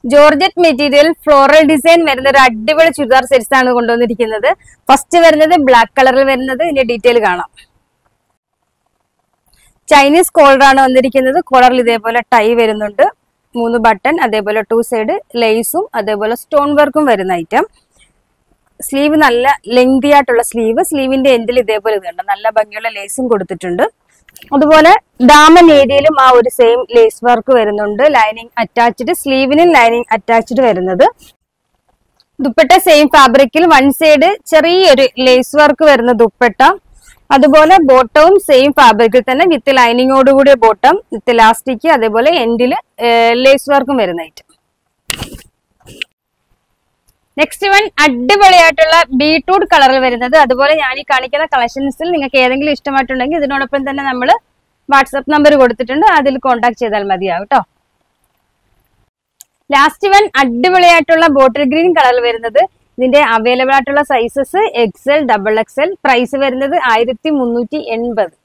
georgette material floral design വരുന്ന ഒരു അടിപൊളി ചുരിദാർ സെറ്റ്സ് ആണ് കൊണ്ടുവന്നിരിക്കുന്നത് ഫസ്റ്റ് വരുന്നത് ബ്ലാക്ക് കളറിൽ വരുന്നത് ഇതിന്റെ ഡീറ്റെയിൽ കാണാം ചൈനീസ് കോളർ ആണ് വന്നിരിക്കുന്നത് കോളറിൽ ഇതേപോലെ ടൈ വരുന്നുണ്ട് മൂന്ന് ബട്ടൺ അതേപോലെ ടു സൈഡ് ലേസും അതേപോലെ സ്റ്റോൺ വർക്കും വരുന്ന ഐറ്റം സ്ലീവ് നല്ല ലെങ്തി ആയിട്ടുള്ള സ്ലീവ് സ്ലീവിന്റെ എൻഡിൽ ഇതേപോലെ ഇതുണ്ട് നല്ല ഭംഗിയുള്ള ലേസും കൊടുത്തിട്ടുണ്ട് അതുപോലെ ദാമൻ ഏരിയയിലും ആ ഒരു സെയിം ലേസ് വർക്ക് വരുന്നുണ്ട് ലൈനിങ് അറ്റാച്ച്ഡ് സ്ലീവിനും ലൈനിങ് അറ്റാച്ച്ഡ് വരുന്നത് ദുപ്പട്ട സെയിം ഫാബ്രിക്കിൽ വൺ സൈഡ് ചെറിയൊരു ലേസ് വർക്ക് വരുന്ന ദുപ്പട്ട അതുപോലെ ബോട്ടവും സെയിം ഫാബ്രിക്കിൽ തന്നെ വിത്ത് ലൈനിങ്ങോടുകൂടിയ ബോട്ടം വിത്ത് ലാസ്റ്റിക് അതേപോലെ എൻഡിൽ ലേസ് വർക്കും വരുന്ന ഐറ്റം നെക്സ്റ്റ് വൺ അടിപൊളിയായിട്ടുള്ള ബീട്രൂട്ട് കളറിൽ വരുന്നത് അതുപോലെ ഞാൻ ഈ കാണിക്കുന്ന കളക്ഷൻസിൽ നിങ്ങൾക്ക് ഏതെങ്കിലും ഇഷ്ടമായിട്ടുണ്ടെങ്കിൽ ഇതിനോടൊപ്പം തന്നെ നമ്മൾ വാട്സപ്പ് നമ്പർ കൊടുത്തിട്ടുണ്ട് അതിൽ കോൺടാക്ട് ചെയ്താൽ മതിയാവും കേട്ടോ ലാസ്റ്റ് വൺ അടിപൊളിയായിട്ടുള്ള ബോട്ടിൽ ഗ്രീൻ കളറിൽ വരുന്നത് ഇതിന്റെ അവൈലബിൾ ആയിട്ടുള്ള sizes XL double XL price വരുന്നത് ആയിരത്തി മുന്നൂറ്റി എൺപത്